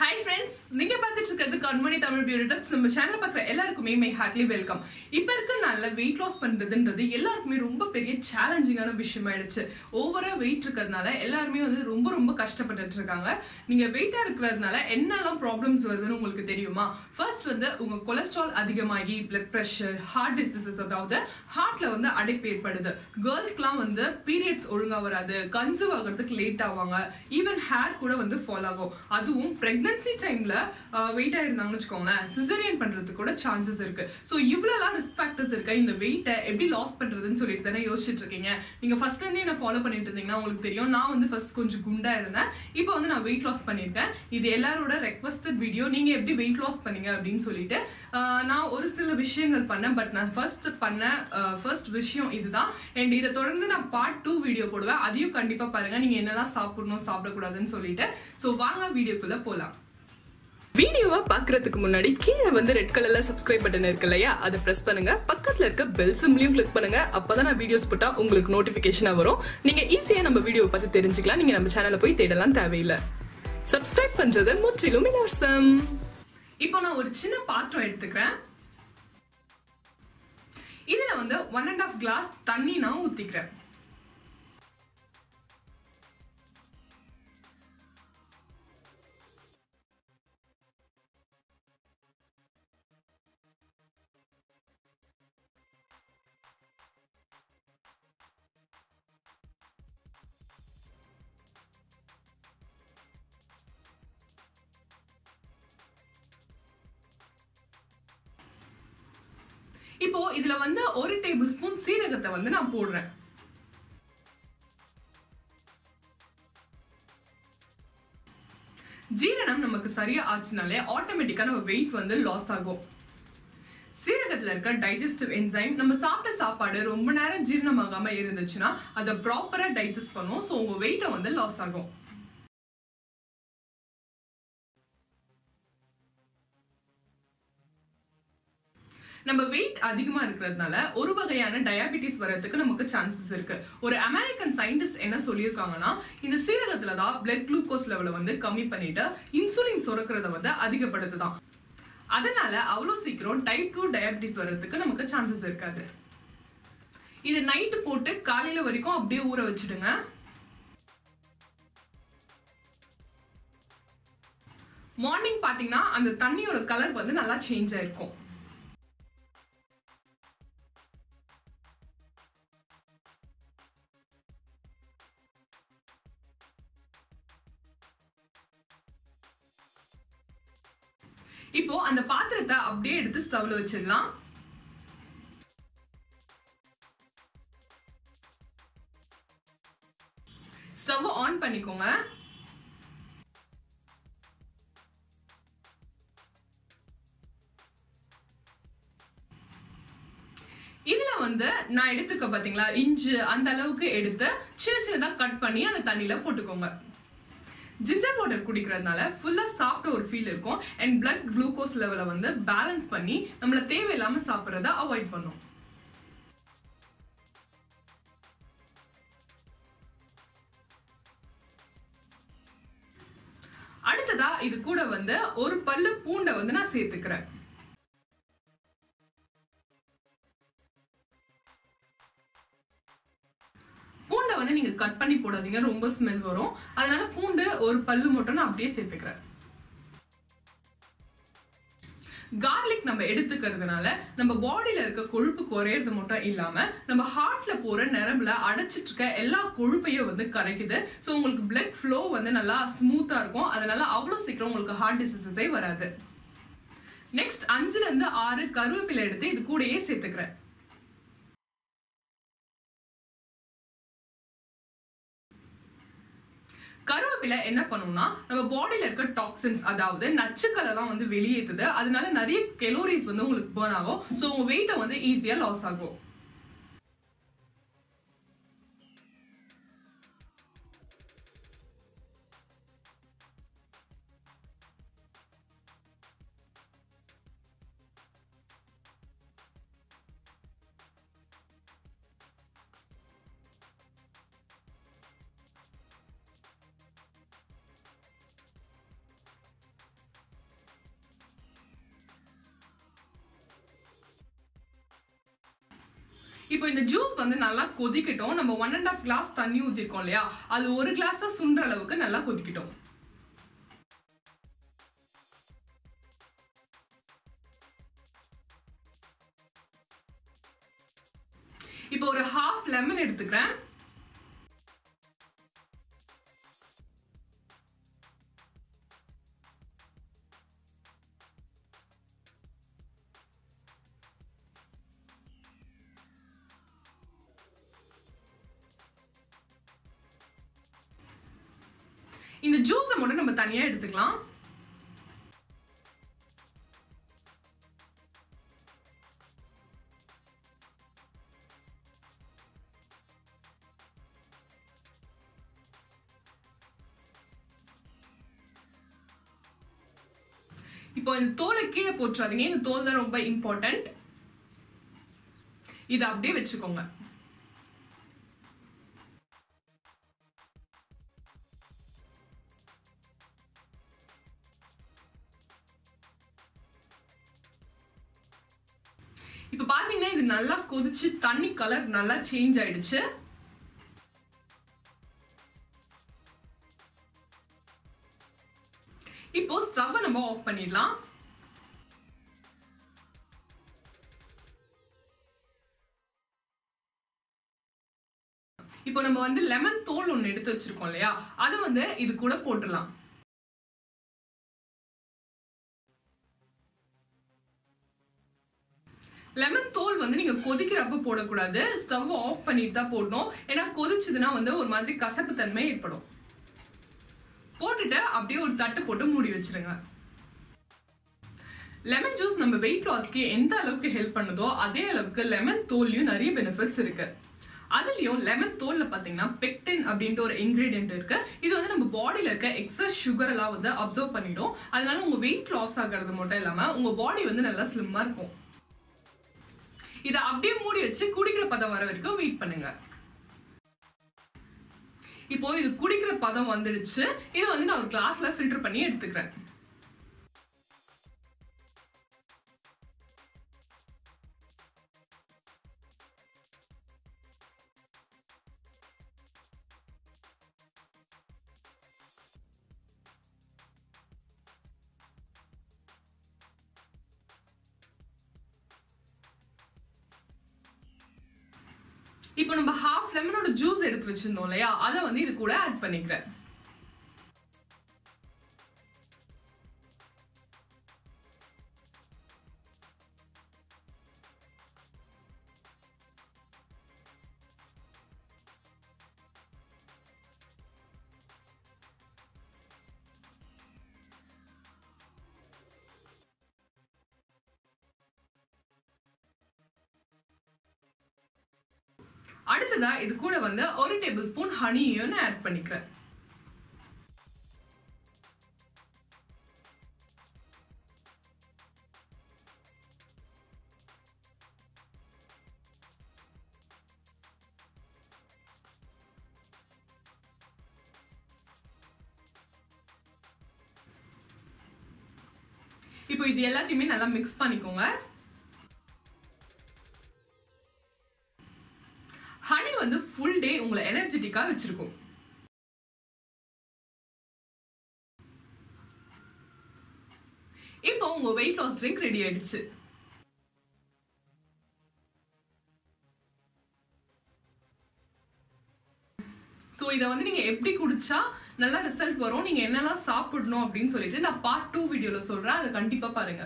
hi friends நீங்க பார்த்துட்டு இருக்கிறது கண்மணி தமிழ் பியூட்டி டிப்ஸ் நம்ம சேனல் பார்க்குற எல்லாருக்குமே மை ஹார்ட்லி வெல்கம் இப்போ இருக்க நல்ல வெயிட் லாஸ் பண்றதுன்றது எல்லாருக்குமே ரொம்ப பெரிய சேலஞ்சிங்கான விஷயம் ஆயிடுச்சு ஓவரா வெயிட் இருக்கிறதுனால எல்லாருமே வந்து ரொம்ப ரொம்ப கஷ்டப்பட்டுட்டு இருக்காங்க நீங்க வெயிட்டா இருக்கிறதுனால என்னெல்லாம் ப்ராப்ளம்ஸ் வருதுன்னு உங்களுக்கு தெரியுமா ஃபர்ஸ்ட் வந்து உங்க கொலஸ்ட்ரால் அதிகமாகி பிளட் ப்ரெஷர் ஹார்ட் டிசீசஸ் அதாவது ஹார்ட்ல வந்து அடைப்பு ஏற்படுது கேர்ள்ஸ்க்குலாம் வந்து பீரியட்ஸ் ஒழுங்கா வராது கன்சீவ் ஆகிறதுக்கு லேட் ஆவாங்க ஈவன் ஹேர் கூட வந்து ஃபால் ஆகும் அதுவும் பிரெக்னன்சி டைம்ல வெயிட் ஆயிருந்தாங்கன்னு வச்சுக்கோங்களேன் சிசரியன் பண்றதுக்கு கூட சான்சஸ் இருக்கு ஸோ இவ்வளோலாம் ரிஸ்க் ஃபேக்டர்ஸ் இருக்கு இந்த வெயிட்டை எப்படி லாஸ் பண்றதுன்னு சொல்லிட்டு தானே யோசிச்சுட்டு இருக்கீங்க நீங்க ஃபர்ஸ்ட்ல இருந்தே என்ன ஃபாலோ பண்ணிட்டு இருந்தீங்கன்னா உங்களுக்கு தெரியும் நான் வந்து ஃபர்ஸ்ட் கொஞ்சம் குண்டா இருந்தேன் இப்போ வந்து நான் வெயிட் லாஸ் பண்ணியிருக்கேன் இது எல்லாரோட ரெக்வஸ்டட் வீடியோ நீங்க எப்படி வெயிட் லாஸ் பண்ணீங்க அப்படின்னு சொல்லிட்டு ஆஹ் நான் ஒரு சில விஷயங்கள் பண்ணேன் பட் நான் ஃபர்ஸ்ட் பண்ண ஃபர்ஸ்ட் விஷயம் இதுதான் அண்ட் இதை தொடர்ந்து நான் பார்ட் டூ வீடியோ போடுவேன் அதையும் கண்டிப்பா பாருங்க நீங்க என்னெல்லாம் சாப்பிடணும் சாப்பிடக்கூடாதுன்னு சொல்லிட்டு ஸோ வாங்க வீடியோக்குள்ள போலாம் வீடியோவை பார்க்கறதுக்கு முன்னாடி கீழே வந்து ரெட் கலர்ல சப்ஸ்கிரைப் பட்டன் இருக்கு இல்லையா அதை பிரஸ் பண்ணுங்க பக்கத்துல இருக்க பெல் சிம்லையும் கிளிக் பண்ணுங்க அப்பதான் நான் வீடியோஸ் போட்டா உங்களுக்கு நோட்டிபிகேஷனா வரும் நீங்க ஈஸியா நம்ம வீடியோவை பார்த்து தெரிஞ்சுக்கலாம் நீங்க நம்ம சேனலை போய் தேடலாம் தேவையில்லை சப்ஸ்கிரைப் பண்றது முற்றிலும் இலவசம் இப்போ நான் ஒரு சின்ன பாத்திரம் எடுத்துக்கிறேன் இதுல வந்து ஒன் அண்ட் ஆஃப் கிளாஸ் தண்ணி நான் ஊத்திக்கிறேன் இப்போ இதுல வந்து ஒரு டேபிள் ஸ்பூன் சீரகத்தை வந்து நான் போடுறேன் ஜீரணம் நமக்கு சரியா ஆச்சுனாலே ஆட்டோமேட்டிக்கா நம்ம வெயிட் வந்து லாஸ் ஆகும் சீரகத்துல இருக்க டைஜஸ்டிவ் என்சைம் நம்ம சாப்பிட்ட சாப்பாடு ரொம்ப நேரம் ஜீரணமாகாம இருந்துச்சுன்னா அதை ப்ராப்பரா டைஜஸ்ட் பண்ணும் ஸோ உங்க வெயிட்டை வந்து லாஸ் ஆகும் நம்ம வெயிட் அதிகமா இருக்கிறதுனால ஒரு வகையான டயாபிட்டிஸ் வர்றதுக்கு நமக்கு சான்சஸ் இருக்கு ஒரு அமெரிக்கன் சயின்டிஸ்ட் என்ன சொல்லியிருக்காங்கன்னா இந்த சீரகத்துல தான் பிளட் குளுக்கோஸ் லெவலை வந்து கம்மி பண்ணிட்டு இன்சுலின் சுரக்கிறத வந்து அதிகப்படுத்துதான் அதனால அவ்வளோ சீக்கிரம் டைப் டூ டயாபிட்டிஸ் வர்றதுக்கு நமக்கு சான்சஸ் இருக்காது இது நைட்டு போட்டு காலையில வரைக்கும் அப்படியே ஊற வச்சிடுங்க மார்னிங் பாத்தீங்கன்னா அந்த தண்ணியோட கலர் வந்து நல்லா சேஞ்ச் ஆயிருக்கும் இப்போ அந்த பாத்திரத்தை அப்படியே எடுத்து ஸ்டவ்ல வச்சிடலாம் ஸ்டவ் ஆன் பண்ணிக்கோங்க இதுல வந்து நான் எடுத்துக்க பாத்தீங்களா இஞ்சு அந்த அளவுக்கு எடுத்து சின்ன சின்னதா கட் பண்ணி அந்த தண்ணியில போட்டுக்கோங்க ஜிஞ்சர் வாட்டர் குடிக்கிறதுனால ஃபுல்லா சாப்பிட்ட ஒரு ஃபீல் இருக்கும் அண்ட் பிளட் குளுக்கோஸ் லெவலை வந்து பேலன்ஸ் பண்ணி நம்மள தேவையில்லாம சாப்பிட்றத அவாய்ட் பண்ணும் அடுத்ததா இது கூட வந்து ஒரு பல்லு பூண்டை வந்து நான் சேர்த்துக்கிறேன் பூண்டை வந்து நீங்க கட் பண்ணி போடாதீங்க ரொம்ப ஸ்மெல் வரும் அதனால பூண்டு ஒரு பல்லு மட்டும் நான் அப்படியே சேர்த்துக்கிறேன் கார்லிக் நம்ம எடுத்துக்கிறதுனால நம்ம பாடியில இருக்க கொழுப்பு குறையறது மட்டும் இல்லாம நம்ம ஹார்ட்ல போற நரம்புல அடைச்சிட்டு இருக்க எல்லா கொழுப்பையும் வந்து கரைக்குது ஸோ உங்களுக்கு பிளட் ஃப்ளோ வந்து நல்லா ஸ்மூத்தா இருக்கும் அதனால அவ்வளவு சீக்கிரம் உங்களுக்கு ஹார்ட் டிசீசஸே வராது நெக்ஸ்ட் அஞ்சுல இருந்து ஆறு கருவேப்பிலை எடுத்து இது கூடயே சேர்த்துக்கிறேன் கருவேப்பிலை என்ன பண்ணும்னா நம்ம பாடியில இருக்க டாக்ஸின்ஸ் அதாவது நச்சுக்களை எல்லாம் வந்து வெளியேற்றுது அதனால நிறைய கெலோரிஸ் வந்து உங்களுக்கு பேர்ன் ஆகும் ஸோ உங்க வெயிட்டை வந்து ஈஸியா லாஸ் ஆகும் இப்போ இந்த ஜூஸ் வந்து நல்லா கொதிக்கட்டும் நம்ம ஒன் அண்ட் ஆஃப் கிளாஸ் தண்ணி ஊற்றிருக்கோம் இல்லையா அது ஒரு கிளாஸை சுண்டுற அளவுக்கு நல்லா கொதிக்கட்டும் இப்போ ஒரு ஹாஃப் லெமன் எடுத்துக்கிறேன் இந்த ஜூஸை மட்டும் நம்ம தனியா எடுத்துக்கலாம் இப்போ இந்த தோலை கீழே போட்டுறாதீங்க இந்த தோல் தான் ரொம்ப இம்பார்ட்டன்ட் இதை அப்படியே வச்சுக்கோங்க இப்ப பாத்தீங்கன்னா இது நல்லா கொதிச்சு தண்ணி கலர் நல்லா சேஞ்ச் ஆயிடுச்சு இப்போ ஸ்டவ் நம்ம ஆஃப் பண்ணிடலாம் இப்போ நம்ம வந்து லெமன் தோல் ஒன்று எடுத்து வச்சிருக்கோம் இல்லையா அதை வந்து இது கூட போட்டுடலாம் லெமன் தோல் வந்து நீங்க கொதிக்கிறப்ப போடக்கூடாது ஸ்டவ் ஆஃப் பண்ணிட்டு தான் போடணும் ஏன்னா கொதிச்சதுன்னா வந்து ஒரு மாதிரி கசப்பு தன்மை ஏற்படும் போட்டுட்டு அப்படியே ஒரு தட்டு போட்டு மூடி வச்சிருங்க லெமன் ஜூஸ் நம்ம வெயிட் லாஸ்க்கு எந்த அளவுக்கு ஹெல்ப் பண்ணுதோ அதே அளவுக்கு லெமன் தோல்லையும் நிறைய பெனிஃபிட்ஸ் இருக்கு அதுலயும் லெமன் தோல்ல பாத்தீங்கன்னா பெக்டின் அப்படின்ற ஒரு இன்கிரீடியன்ட் இருக்கு இது வந்து நம்ம பாடியில இருக்க எக்ஸஸ் சுகர் எல்லாம் வந்து அப்சர்வ் பண்ணிடும் அதனால உங்க வெயிட் லாஸ் ஆகிறது மட்டும் இல்லாம உங்க பாடி வந்து நல்லா ஸ்லிம்மா இருக்கும் இதை அப்படியே மூடி வச்சு குடிக்கிற பதம் வர வரைக்கும் வெயிட் பண்ணுங்க இப்போ இது குடிக்கிற பதம் வந்துடுச்சு இது வந்து நான் ஒரு கிளாஸ்ல ஃபில்டர் பண்ணி எடுத்துக்கிறேன் இப்போ நம்ம ஹாஃப் லெமனோட ஜூஸ் எடுத்து வச்சிருந்தோம் இல்லையா அதை வந்து இது கூட ஆட் பண்ணிக்கிறேன் அடுத்ததா இது கூட வந்து ஒரு டேபிள் ஸ்பூன் ஹனியும் ஆட் பண்ணிக்கிறேன் இப்போ இது எல்லாத்தையுமே நல்லா மிக்ஸ் பண்ணிக்கோங்க ஹனி வந்து ஃபுல் டே உங்களை எனர்ஜெட்டிக்கா வச்சிருக்கும் இப்போ உங்க வெயிட் லாஸ் ட்ரிங்க் ரெடி ஆயிடுச்சு ஸோ இதை வந்து நீங்க எப்படி குடிச்சா நல்லா ரிசல்ட் வரும் நீங்க என்னெல்லாம் சாப்பிடணும் அப்படின்னு சொல்லிட்டு நான் பார்ட் டூ வீடியோல சொல்றேன் அதை கண்டிப்பா பாருங்க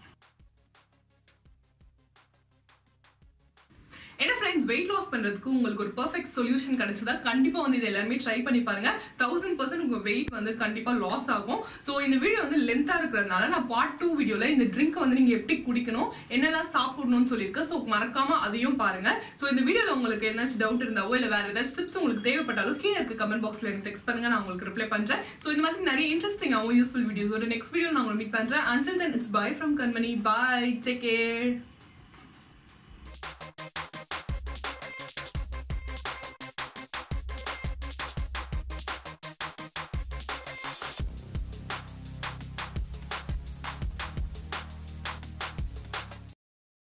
என்ன ஃப்ரெண்ட்ஸ் வெயிட் லாஸ் பண்றதுக்கு உங்களுக்கு ஒரு பெர்ஃபெக்ட் சொல்யூஷன் கிடைச்சதா கண்டிப்பா வந்து இது எல்லாருமே ட்ரை பண்ணி பாருங்க தௌசண்ட் பர்சன்ட் உங்க வெயிட் வந்து கண்டிப்பா லாஸ் ஆகும் ஸோ இந்த வீடியோ வந்து லென்த்தா இருக்கிறதுனால நான் பார்ட் டூ வீடியோல இந்த ட்ரிங்க் வந்து நீங்க எப்படி குடிக்கணும் என்னெல்லாம் சாப்பிடணும்னு சொல்லியிருக்கேன் ஸோ மறக்காம அதையும் பாருங்க ஸோ இந்த வீடியோல உங்களுக்கு ஏதாச்சும் டவுட் இருந்தாவோ இல்ல வேற ஏதாச்சும் டிப்ஸ் உங்களுக்கு தேவைப்பட்டாலும் கீழே இருக்க கமெண்ட் பாக்ஸ்ல எனக்கு டெக்ஸ்ட் பண்ணுங்க நான் உங்களுக்கு ரிப்ளை பண்றேன் ஸோ இந்த மாதிரி நிறைய இன்ட்ரெஸ்டிங்காகவும் யூஸ்ஃபுல் வீடியோஸ் ஒரு நெக்ஸ்ட் வீடியோ நான் உங்களுக்கு மீட் பண்றேன் until then it's bye from Kanmani bye take care